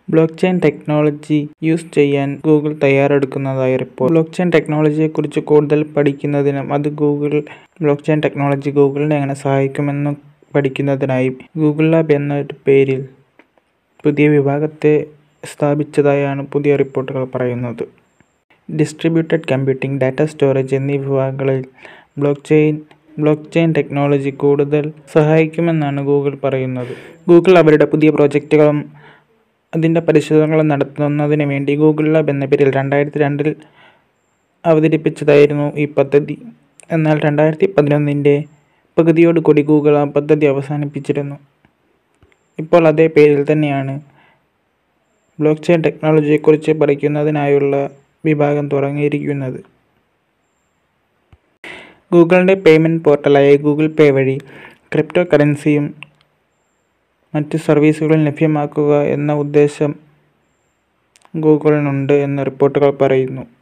block blockchain technology use ചെയ്യാൻ Google തയ്യാറെടുക്കുന്നതായി report blockchain ടെക്നോളജിയെക്കുറിച്ച് കൂടുതൽ പഠിക്കുന്നതിനും അത് ഗൂഗിൾ ബ്ലോക്ക് ചെയിൻ ടെക്നോളജി ഗൂഗിളിനെ എങ്ങനെ സഹായിക്കുമെന്ന് പഠിക്കുന്നതിനായി ഗൂഗിൾ ലാബ് എന്ന പേരിൽ പുതിയ വിഭാഗത്തെ സ്ഥാപിച്ചതായാണ് പുതിയ റിപ്പോർട്ടുകൾ പറയുന്നത് ഡിസ്ട്രിബ്യൂട്ടഡ് കമ്പ്യൂട്ടിംഗ് ഡാറ്റ സ്റ്റോറേജ് എന്നീ വിഭാഗങ്ങളിൽ blockchain blockchain technology കൂടുതൽ സഹായിക്കുമെന്നാണ് ഗൂഗിൾ പറയുന്നത് ഗൂഗിൾ അവരുടെ പുതിയ പ്രോജക്റ്റുകളും അതിൻ്റെ പരിശോധനകളും നടത്തുന്നതിന് വേണ്ടി ഗൂഗിൾ ലാബ് എന്ന പേരിൽ രണ്ടായിരത്തി രണ്ടിൽ അവതരിപ്പിച്ചതായിരുന്നു ഈ പദ്ധതി എന്നാൽ രണ്ടായിരത്തി പതിനൊന്നിൻ്റെ പകുതിയോടുകൂടി ഗൂഗിൾ ആ പദ്ധതി അവസാനിപ്പിച്ചിരുന്നു ഇപ്പോൾ അതേ പേരിൽ തന്നെയാണ് ബ്ലോക്ക് ചെയിൻ ടെക്നോളജിയെക്കുറിച്ച് പഠിക്കുന്നതിനായുള്ള വിഭാഗം തുടങ്ങിയിരിക്കുന്നത് ഗൂഗിളിൻ്റെ പേയ്മെൻറ്റ് പോർട്ടലായ ഗൂഗിൾ പേ വഴി ക്രിപ്റ്റോ കറൻസിയും മറ്റ് സർവീസുകളും ലഭ്യമാക്കുക എന്ന ഉദ്ദേശം ഗൂഗിളിനുണ്ട് എന്ന് റിപ്പോർട്ടുകൾ പറയുന്നു